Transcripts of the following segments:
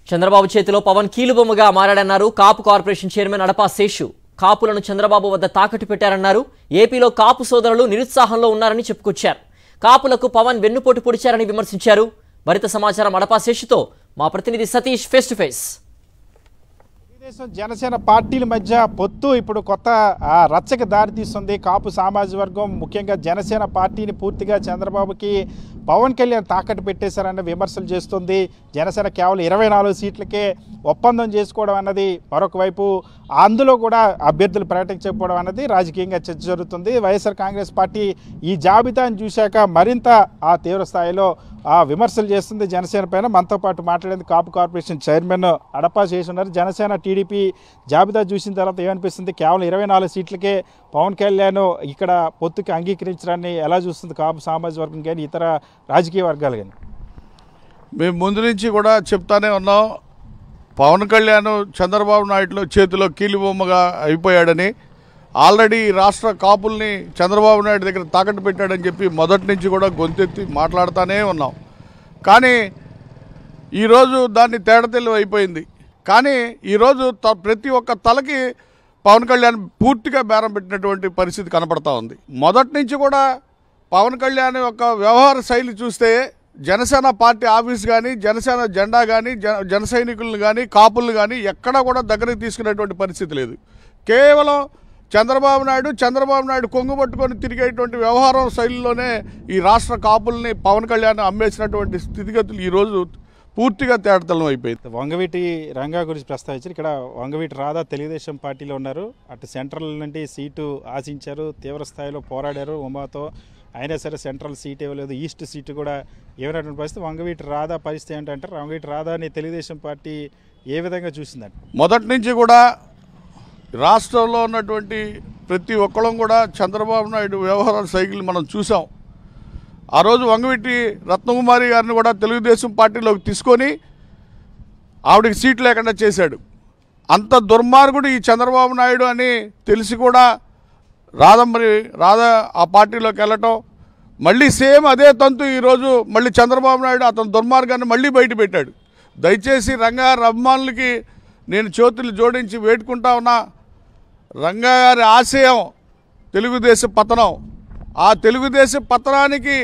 చంద్రబాబు చేతిలో పవన్ కీలుబొమ్మగా మారాడన్నారు కాపు కార్పొరేషన్ చైర్మన్ అడపా శేషు కాపులను చంద్రబాబు వద్ద తాకట్టు పెట్టారన్నారు ఏపీలో కాపు సోదరులు నిరుత్సాహంలో ఉన్నారని చెప్పుకొచ్చారు కాపులకు పవన్ వెన్నుపోటు పొడిచారని విమర్శించారు మరింత సమాచారం అడపా శేషుతో మా ప్రతినిధి Satish face to face Telugu Desam Jana Sena పార్టీల మధ్య పొత్తు ఇప్పుడు కొత్త ఆ, రచ్చకి దారితీస్తుంది కాపు సామాజిక వర్గం ముఖ్యంగా జనసేన పార్టీని పూర్తిగా చంద్రబాబుకి పవన్ కళ్యాణ్ తాకట్టు పెట్టేశారన్న విమర్శలు చేస్తుంది జనసేన కేవలం ఇరవై నాలుగు సీట్లకే ఒప్పందం చేసుకోవడం అన్నది మరొక వైపు అందులో కూడా అభ్యర్థులు ప్రకటించకపోవడం అన్నది రాజకీయంగా చర్చ జరుగుతుంది వైఎస్ఆర్ కాంగ్రెస్ పార్టీ ఈ జాబితాను చూశాక మరింత ఆ తీవ్ర స్థాయిలో ఆ విమర్శలు చేస్తుంది జనసేన పైన మనతో పాటు మాట్లాడేందుకు కాపు కార్పొరేషన్ చైర్మన్ అడపా చేసి ఉన్నారు జనసేన టీడీపీ జాబితా చూసిన తర్వాత ఏమనిపిస్తుంది కేవలం ఇరవై నాలుగు సీట్లకే పవన్ కళ్యాణ్ ఇక్కడ పొత్తుకి అంగీకరించడాన్ని ఎలా చూస్తుంది కాపు సామాజిక వర్గం కానీ ఇతర రాజకీయ వర్గాలు కానీ మేము ముందు నుంచి కూడా చెప్తానే ఉన్నాం పవన్ కళ్యాణ్ చంద్రబాబు నాయుడులో చేతిలో కీలుబొమ్మగా అయిపోయాడని ఆల్రెడీ ఈ రాష్ట్ర కాపుల్ని చంద్రబాబు నాయుడు దగ్గర తాకట్టు పెట్టాడని చెప్పి మొదటి నుంచి కూడా గొంతెత్తి మాట్లాడుతూనే ఉన్నాం కానీ ఈరోజు దాన్ని తేడతెల్లు అయిపోయింది కానీ ఈరోజు త- ప్రతి ఒక్క తలకి పవన్ కళ్యాణ్ పూర్తిగా బేరం పెట్టినటువంటి పరిస్థితి కనపడతా ఉంది మొదటి నుంచి కూడా పవన్ కళ్యాణ్ యొక్క వ్యవహార శైలి చూస్తే జనసేన పార్టీ ఆఫీస్ కానీ జనసేన జెండా కానీ జన జన సైనికులను కానీ కాపులను కానీ ఎక్కడా కూడా దగ్గరికి తీసుకునేటువంటి పరిస్థితి లేదు కేవలం చంద్రబాబు నాయుడు చంద్రబాబు నాయుడు కొంగు పట్టుకొని తిరిగేటువంటి వ్యవహారం శైలిలోనే ఈ రాష్ట్ర కాపుల్ని పవన్ కళ్యాణ్ అమ్మేసినటువంటి స్థితిగతులు ఈరోజు పూర్తిగా తేడతలం అయిపోయింది వంగవీటి రంగా గురించి ప్రస్తావించారు ఇక్కడ వంగవీటి రాధా తెలుగుదేశం పార్టీలో ఉన్నారు అటు సెంట్రల్ నుండి సీటు ఆశించారు తీవ్ర స్థాయిలో పోరాడారు ఉమాతో అయినా సరే సెంట్రల్ సీట్ ఇవ్వలేదు ఈస్ట్ సీటు కూడా ఇవ్వనటువంటి పరిస్థితి వంగవీటి రాధా పరిస్థితి ఏంటంటే వంగవీటి రాధాని తెలుగుదేశం పార్టీ ఏ విధంగా చూసిందంట మొదటి నుంచి కూడా రాష్ట్రంలో ఉన్నటువంటి ప్రతి ఒక్కళ్ళం కూడా చంద్రబాబు నాయుడు వ్యవహార సైకిల్ మనం చూసాం ఆ రోజు వంగవీటి రత్నకుమారి గారిని కూడా తెలుగుదేశం పార్టీలోకి తీసుకొని ఆవిడకి సీట్ లేకుండా చేశాడు అంత దుర్మార్గుడు ఈ చంద్రబాబు నాయుడు అని తెలిసి కూడా రాధ మరి రాధ ఆ పార్టీలోకి వెళ్ళటం మళ్ళీ సేమ్ అదే తంతు ఈరోజు మళ్ళీ చంద్రబాబు నాయుడు అతని దుర్మార్గాన్ని మళ్ళీ బయట పెట్టాడు దయచేసి రంగా రహమాన్లకి నేను చేతులు జోడించి వేడుకుంటా ఉన్నా రంగా గారి ఆశయం తెలుగుదేశం పతనం ఆ తెలుగుదేశం పతనానికి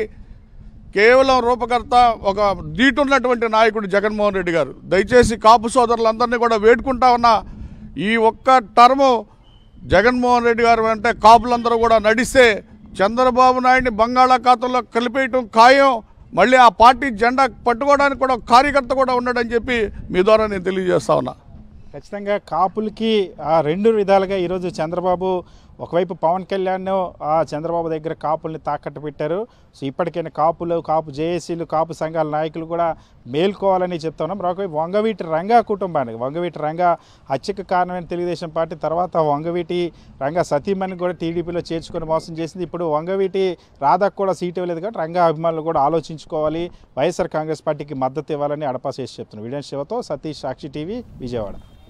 కేవలం రూపకర్త ఒక ధీటున్నటువంటి నాయకుడు జగన్మోహన్ రెడ్డి గారు దయచేసి కాపు సోదరులందరినీ కూడా వేడుకుంటా ఉన్నా ఈ ఒక్క టర్ము జగన్మోహన్ రెడ్డి గారు అంటే కాపులందరూ కూడా నడిస్తే చంద్రబాబు నాయుడిని బంగాళాఖాతంలో కలిపేయటం ఖాయం మళ్ళీ ఆ పార్టీ జెండా పట్టుకోవడానికి కూడా ఒక కార్యకర్త కూడా ఉన్నాడని చెప్పి మీ ద్వారా నేను తెలియజేస్తా ఉన్నా ఖచ్చితంగా కాపులకి ఆ రెండు విధాలుగా ఈరోజు చంద్రబాబు ఒకవైపు పవన్ కళ్యాణ్ ఆ చంద్రబాబు దగ్గర కాపుల్ని తాకట్టు పెట్టారు సో ఇప్పటికైనా కాపులు కాపు జేఏసీలు కాపు సంఘాల నాయకులు కూడా మేల్కోవాలని చెప్తున్నాం మరొకవైపు వంగవీటి రంగా కుటుంబానికి వంగవీటి రంగా హత్యకు కారణమైన తెలుగుదేశం పార్టీ తర్వాత వంగవీటి రంగా సతీమణి కూడా టీడీపీలో చేర్చుకొని మోసం చేసింది ఇప్పుడు వంగవీటి రాధాకు కూడా సీట్ ఇవ్వలేదు కాబట్టి రంగా అభిమానులు కూడా ఆలోచించుకోవాలి వైఎస్ఆర్ కాంగ్రెస్ పార్టీకి మద్దతు ఇవ్వాలని అడపా చేసి చెప్తున్నారు వీడియో శివతో సతీష్ సాక్షి టీవీ విజయవాడ